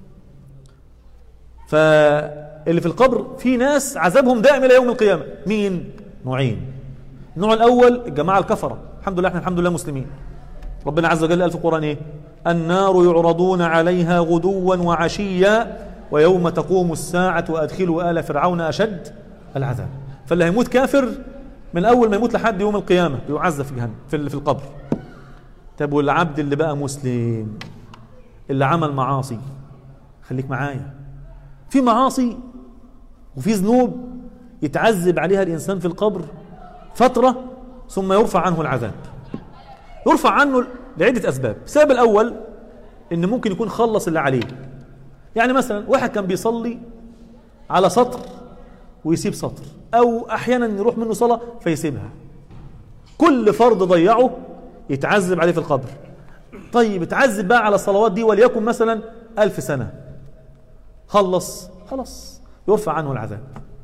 فاللي في القبر في ناس عذابهم دائم الى يوم القيامه مين نوعين النوع الاول الجماعه الكفره الحمد لله احنا الحمد لله مسلمين ربنا عز وجل قال في القران ايه النار يعرضون عليها غدوا وعشيا ويوم تقوم الساعه وادخلوا ال فرعون اشد العذاب فاللي هيموت كافر من اول ما يموت لحد يوم القيامه بيعذب في جهنم في في القبر طب والعبد اللي بقى مسلم اللي عمل معاصي خليك معايا في معاصي وفي ذنوب يتعذب عليها الإنسان في القبر فترة ثم يرفع عنه العذاب يرفع عنه لعدة أسباب السبب الأول إن ممكن يكون خلص اللي عليه يعني مثلا واحد كان بيصلي على سطر ويسيب سطر أو أحيانا يروح منه صلاة فيسيبها كل فرض ضيعه يتعذب عليه في القبر طيب اتعذب بقى على الصلوات دي وليكن مثلا ألف سنة خلص خلاص يرفع عنه العذاب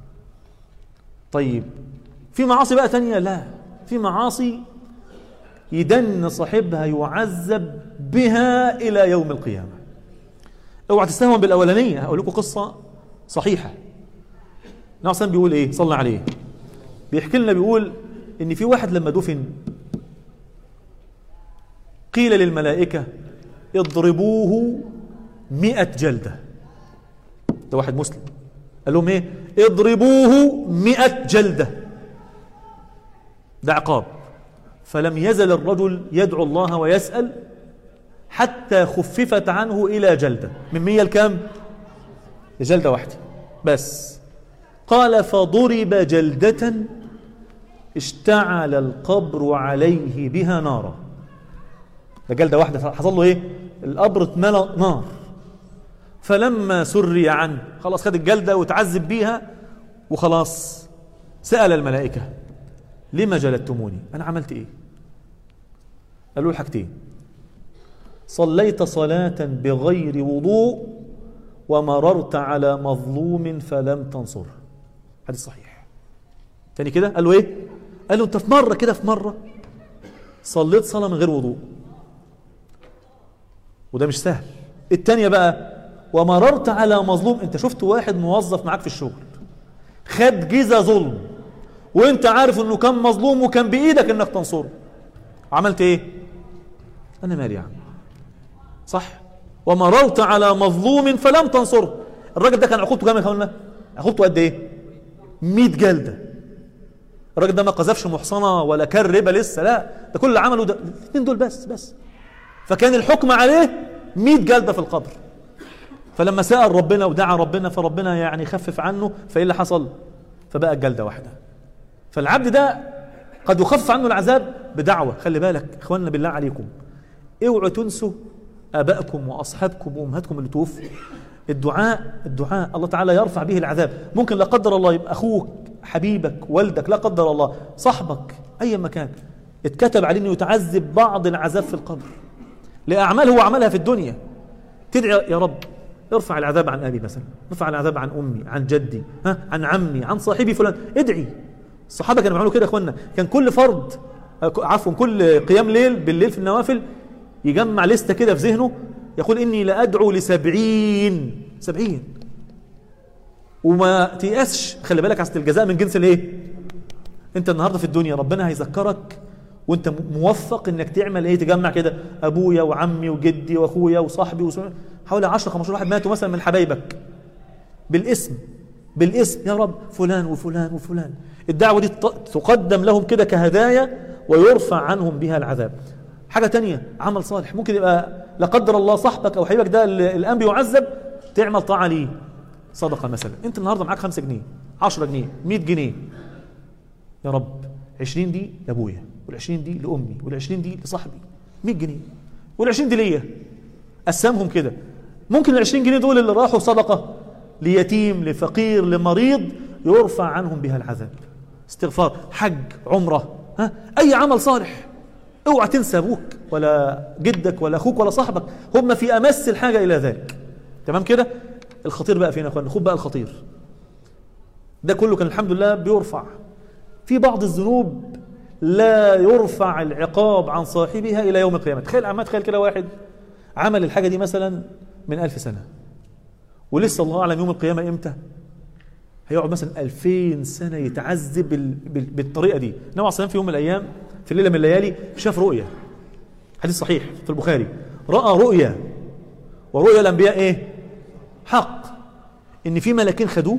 طيب في معاصي بقى تانية لا في معاصي يدن صاحبها يعذب بها إلى يوم القيامة اوعى تستهون بالأولانية هقول لكم قصة صحيحة نعم بيقول ايه صلى عليه بيحكي لنا بيقول ان في واحد لما دفن قيل للملائكة اضربوه مئة جلده ده واحد مسلم قال لهم ايه اضربوه مئة جلدة ده عقاب فلم يزل الرجل يدعو الله ويسأل حتى خففت عنه إلى جلدة من مية الكام جلدة واحدة بس قال فضرب جلدة اشتعل القبر عليه بها نارا ده جلدة واحدة حصل له ايه القبر اتملى نار فلما سري عنه خلاص خد الجلدة وتعذب بيها وخلاص سأل الملائكة لما جلدتموني أنا عملت إيه قالوا له حاجتين صليت صلاة بغير وضوء ومررت على مظلوم فلم تنصره حديث صحيح تاني كده قال له ايه قال له انت في مرة كده في مرة صليت صلاة من غير وضوء وده مش سهل التانية بقى ومررت على مظلوم انت شفت واحد موظف معاك في الشغل خد جزا ظلم وانت عارف انه كان مظلوم وكان بايدك انك تنصره عملت ايه انا مالي يا عم صح ومررت على مظلوم فلم تنصره الراجل ده كان عقوبته كام يا اخوانا عقوبته قد ايه 100 جلده الراجل ده ما قذفش محصنه ولا كان ربا لسه لا ده كل اللي عمله ده الاثنين دول بس بس فكان الحكم عليه 100 جلده في القبر فلما سأل ربنا ودعا ربنا فربنا يعني خفف عنه فإيه اللي حصل فبقى جلدة واحدة فالعبد ده قد يخفف عنه العذاب بدعوة خلي بالك اخواننا بالله عليكم اوعوا تنسوا ابائكم واصحابكم وامهاتكم اللي توفوا الدعاء الدعاء الله تعالى يرفع به العذاب ممكن لا قدر الله يبقى اخوك حبيبك والدك لا قدر الله صاحبك اي مكان اتكتب عليه انه يتعذب بعض العذاب في القبر لاعمال هو عملها في الدنيا تدعي يا رب ارفع العذاب عن ابي مثلا ارفع العذاب عن امي عن جدي ها عن عمي عن صاحبي فلان ادعي الصحابه كانوا بيعملوا كده يا اخوانا كان كل فرض آه، عفوا كل قيام ليل بالليل في النوافل يجمع لستة كده في ذهنه يقول إني لأدعو لسبعين سبعين وما تيأسش خلي بالك عسل الجزاء من جنس الايه انت النهارده في الدنيا ربنا هيذكرك وانت موفق انك تعمل ايه تجمع كده ابويا وعمي وجدي واخويا وصاحبي وسمع. حوالي 10 15 واحد ماتوا مثلا من حبايبك بالاسم بالاسم يا رب فلان وفلان وفلان الدعوه دي تقدم لهم كده كهدايا ويرفع عنهم بها العذاب حاجه تانية عمل صالح ممكن يبقى لا قدر الله صاحبك او حبيبك ده الان بيعذب تعمل طاعه ليه صدقه مثلا انت النهارده معاك 5 جنيه 10 جنيه 100 جنيه يا رب 20 دي لابويا وال20 دي لامي وال20 دي لصاحبي 100 جنيه وال20 دي ليا قسمهم كده ممكن ال20 جنيه دول اللي راحوا صدقه ليتيم لفقير لمريض يرفع عنهم بها العذاب استغفار حج عمره ها اي عمل صالح اوعى تنسى ابوك ولا جدك ولا اخوك ولا صاحبك هم في امس الحاجه الى ذلك تمام كده الخطير بقى فين يا اخوانا خد بقى الخطير ده كله كان الحمد لله بيرفع في بعض الذنوب لا يرفع العقاب عن صاحبها الى يوم القيامه تخيل عم تخيل كده واحد عمل الحاجه دي مثلا من ألف سنه ولسه الله اعلم يوم القيامه امتى هيقعد مثلا 2000 سنه يتعذب بالطريقه دي النبي عليه في يوم من الايام في ليله من الليالي شاف رؤيا حديث صحيح في البخاري راى رؤيا ورؤيا الانبياء ايه حق ان في ملكين خدوه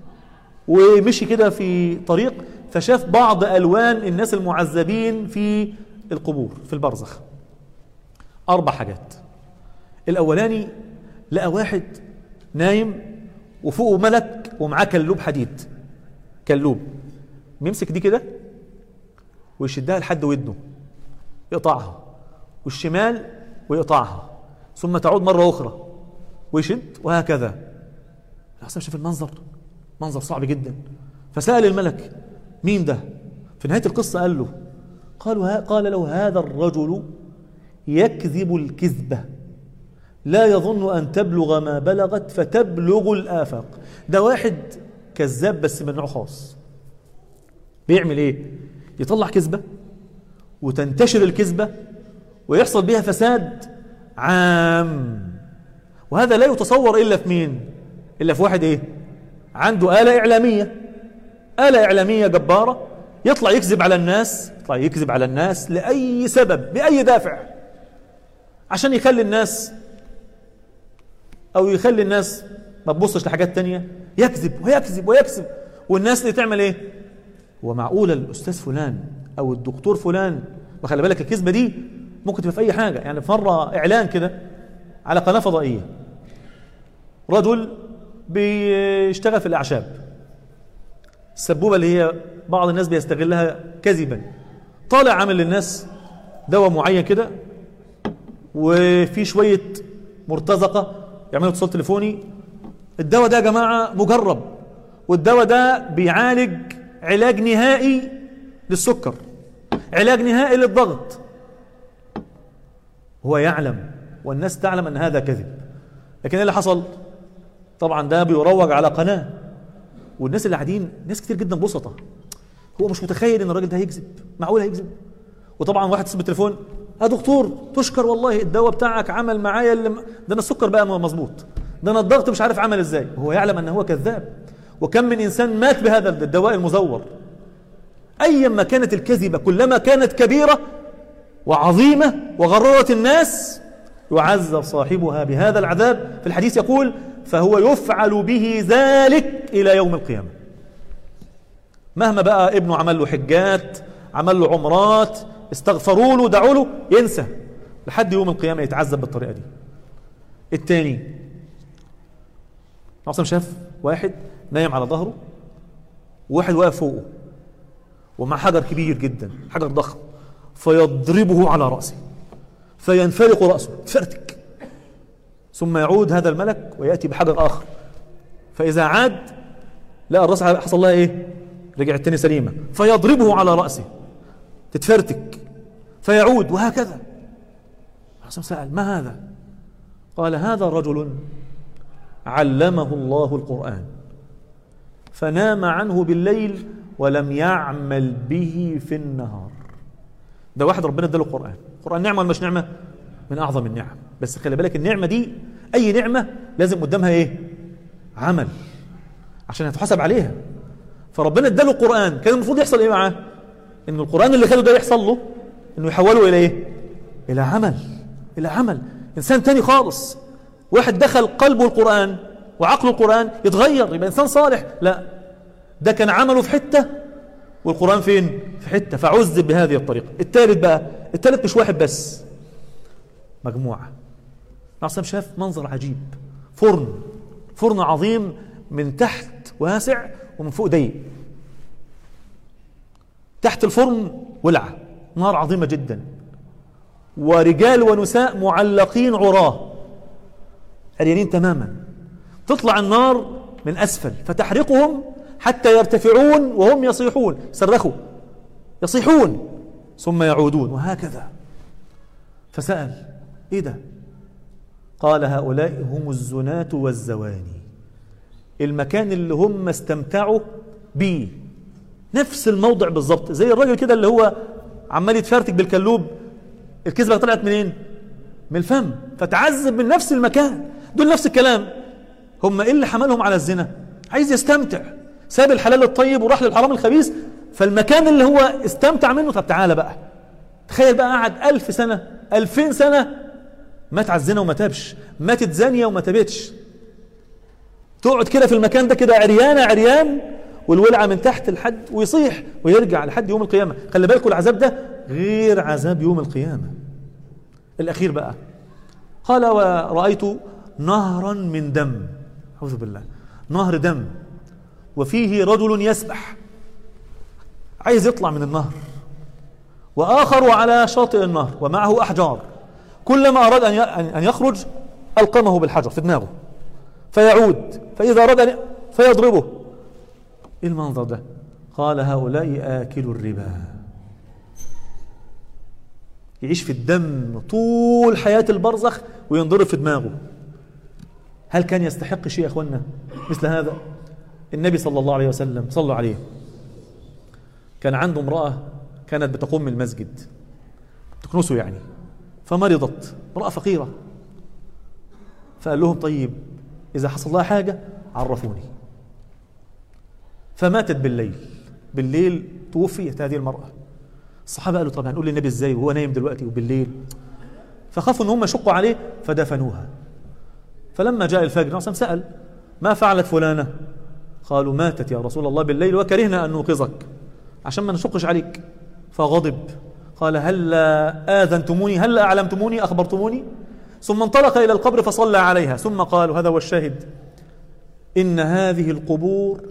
ومشي كده في طريق فشاف بعض الوان الناس المعذبين في القبور في البرزخ اربع حاجات الاولاني لقى واحد نايم وفوقه ملك ومعاه كلوب حديد كلوب بيمسك دي كده ويشدها لحد ودنه يقطعها والشمال ويقطعها ثم تعود مرة أخرى ويشد وهكذا الحسن شاف المنظر منظر صعب جدا فسأل الملك مين ده في نهاية القصة قال له قالوا قال له هذا الرجل يكذب الكذبة لا يظن أن تبلغ ما بلغت فتبلغ الآفاق ده واحد كذاب بس من نوع خاص بيعمل ايه يطلع كذبة وتنتشر الكذبة ويحصل بها فساد عام وهذا لا يتصور إلا في مين إلا في واحد إيه عنده آلة إعلامية آلة إعلامية جبارة يطلع يكذب على الناس يطلع يكذب على الناس لأي سبب بأي دافع عشان يخلي الناس أو يخلي الناس ما تبصش لحاجات تانية يكذب ويكذب ويكذب والناس اللي تعمل ايه هو معقول الاستاذ فلان او الدكتور فلان وخلي بالك الكذبه دي ممكن تبقى في اي حاجه يعني في مره اعلان كده على قناه فضائيه رجل بيشتغل في الاعشاب السبوبه اللي هي بعض الناس بيستغلها كذبا طالع عامل للناس دواء معين كده وفي شويه مرتزقه يعملوا اتصال تليفوني الدواء ده يا جماعه مجرب والدواء ده بيعالج علاج نهائي للسكر علاج نهائي للضغط هو يعلم والناس تعلم ان هذا كذب لكن ايه اللي حصل طبعا ده بيروج على قناه والناس اللي قاعدين ناس كتير جدا بسطة هو مش متخيل ان الراجل ده هيكذب معقول هيكذب وطبعا واحد اتصل بالتليفون يا دكتور تشكر والله الدواء بتاعك عمل معايا اللي ده انا السكر بقى مظبوط ده انا الضغط مش عارف عمل ازاي هو يعلم ان هو كذاب وكم من انسان مات بهذا الدواء المزور ايما كانت الكذبه كلما كانت كبيره وعظيمه وغررت الناس يعذب صاحبها بهذا العذاب في الحديث يقول فهو يفعل به ذلك الى يوم القيامه مهما بقى ابنه عمل له حجات عمل له عمرات استغفروا له دعوا له ينسى لحد يوم القيامه يتعذب بالطريقه دي الثاني عاصم شاف واحد نايم على ظهره وواحد واقف فوقه ومع حجر كبير جدا حجر ضخم فيضربه على رأسه فينفلق رأسه تفرتك ثم يعود هذا الملك ويأتي بحجر آخر فإذا عاد لقى الرأس حصل لها إيه رجعت تاني سليمة فيضربه على رأسه تتفرتك فيعود وهكذا حسن سأل ما هذا قال هذا رجل علمه الله القرآن فنام عنه بالليل ولم يعمل به في النهار ده واحد ربنا اداله القرآن القرآن نعمة ولا مش نعمة من أعظم النعم بس خلي بالك النعمة دي أي نعمة لازم قدامها إيه عمل عشان يتحاسب عليها فربنا اداله القرآن كان المفروض يحصل إيه معاه إن القرآن اللي خده ده يحصل له إنه يحوله إلى إيه إلى عمل إلى عمل إنسان تاني خالص واحد دخل قلبه القرآن وعقله القرآن يتغير يبقى إنسان صالح لا ده كان عمله في حتة والقرآن فين في حتة فعذب بهذه الطريقة الثالث بقى الثالث مش واحد بس مجموعة نعصم شاف منظر عجيب فرن فرن عظيم من تحت واسع ومن فوق ضيق تحت الفرن ولعة نار عظيمة جدا ورجال ونساء معلقين عراه عريانين تماما تطلع النار من أسفل فتحرقهم حتى يرتفعون وهم يصيحون صرخوا يصيحون ثم يعودون وهكذا فسأل إيه ده قال هؤلاء هم الزناة والزواني المكان اللي هم استمتعوا بيه نفس الموضع بالظبط زي الراجل كده اللي هو عمال يتفرتك بالكلوب الكذبة طلعت منين من الفم فتعذب من نفس المكان دول نفس الكلام هم ايه اللي حملهم على الزنا عايز يستمتع ساب الحلال الطيب وراح للحرام الخبيث فالمكان اللي هو استمتع منه طب تعالى بقى تخيل بقى قعد ألف سنة ألفين سنة مات على الزنا وما تابش ماتت زانية وما تابتش تقعد كده في المكان ده كده عريانة عريان والولعة من تحت لحد ويصيح ويرجع لحد يوم القيامة خلي بالكم العذاب ده غير عذاب يوم القيامة الأخير بقى قال ورأيت نهرا من دم أعوذ بالله نهر دم وفيه رجل يسبح عايز يطلع من النهر وآخر على شاطئ النهر ومعه أحجار كلما أراد أن يخرج ألقمه بالحجر في دماغه فيعود فإذا أراد أن فيضربه إيه المنظر ده قال هؤلاء آكل الربا يعيش في الدم طول حياة البرزخ وينضرب في دماغه هل كان يستحق شيء يا أخوانا مثل هذا النبي صلى الله عليه وسلم صلوا عليه كان عنده امرأة كانت بتقوم من المسجد تكنسه يعني فمرضت امرأة فقيرة فقال لهم طيب إذا حصل لها حاجة عرفوني فماتت بالليل بالليل توفيت هذه المرأة الصحابة قالوا طب هنقول للنبي ازاي وهو نايم دلوقتي وبالليل فخافوا ان هم يشقوا عليه فدفنوها فلما جاء الفجر نعم سأل ما فعلت فلانة قالوا ماتت يا رسول الله بالليل وكرهنا أن نوقظك عشان ما نشقش عليك فغضب قال هل آذنتموني هل أعلمتموني أخبرتموني ثم انطلق إلى القبر فصلى عليها ثم قال هذا هو الشاهد إن هذه القبور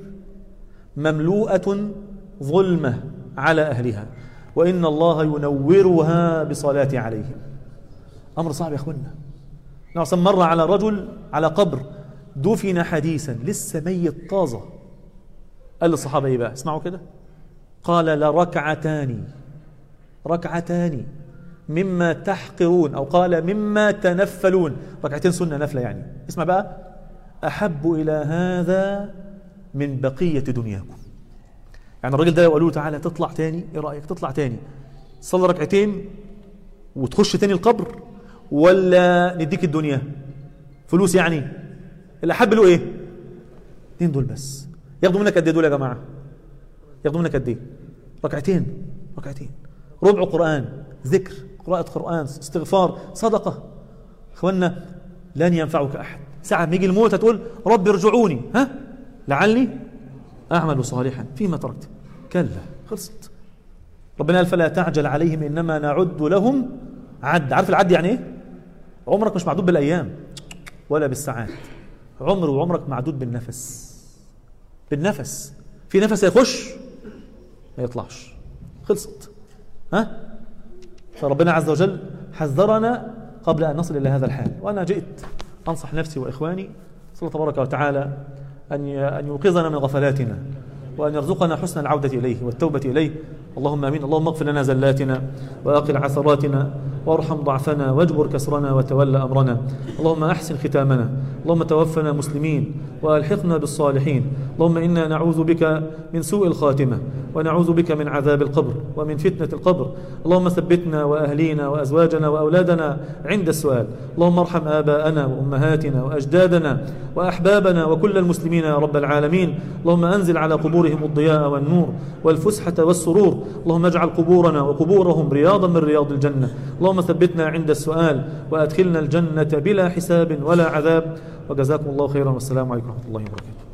مملوءة ظلمة على أهلها وإن الله ينورها بصلاة عليهم أمر صعب يا أخوانا نعم مر على رجل على قبر دفن حديثا لسه ميت طازة قال للصحابة إيه بقى اسمعوا كده قال لركعتان ركعتان مما تحقرون أو قال مما تنفلون ركعتين سنة نفلة يعني اسمع بقى أحب إلى هذا من بقية دنياكم يعني الراجل ده لو قالوا له تعالى تطلع تاني ايه رأيك تطلع تاني صلي ركعتين وتخش تاني القبر ولا نديك الدنيا فلوس يعني الأحب له ايه اتنين دول بس ياخدوا منك قد ايه دول يا جماعة ياخدوا منك قد ايه ركعتين ركعتين ربع قرآن ذكر قراءة قرآن استغفار صدقة اخوانا لن ينفعك أحد ساعة ما يجي الموت هتقول رب ارجعوني ها لعلي أعمل صالحا فيما تركت كلا خلصت ربنا قال فلا تعجل عليهم إنما نعد لهم عد عارف العد يعني إيه عمرك مش معدود بالأيام ولا بالساعات عمر وعمرك معدود بالنفس بالنفس في نفس يخش ما يطلعش خلصت ها فربنا عز وجل حذرنا قبل أن نصل إلى هذا الحال وأنا جئت أنصح نفسي وإخواني صلى الله تبارك وتعالى أن أن يوقظنا من غفلاتنا وأن يرزقنا حسن العودة إليه والتوبة إليه اللهم امين اللهم اغفر لنا زلاتنا واقل عثراتنا وارحم ضعفنا واجبر كسرنا وتولى امرنا اللهم احسن ختامنا اللهم توفنا مسلمين والحقنا بالصالحين اللهم انا نعوذ بك من سوء الخاتمه ونعوذ بك من عذاب القبر ومن فتنه القبر اللهم ثبتنا واهلينا وازواجنا واولادنا عند السؤال اللهم ارحم اباءنا وامهاتنا واجدادنا واحبابنا وكل المسلمين يا رب العالمين اللهم انزل على قبورهم الضياء والنور والفسحه والسرور اللهم اجعل قبورنا وقبورهم رياضا من رياض الجنه اللهم ثبتنا عند السؤال وادخلنا الجنه بلا حساب ولا عذاب وجزاكم الله خيرا والسلام عليكم ورحمه الله وبركاته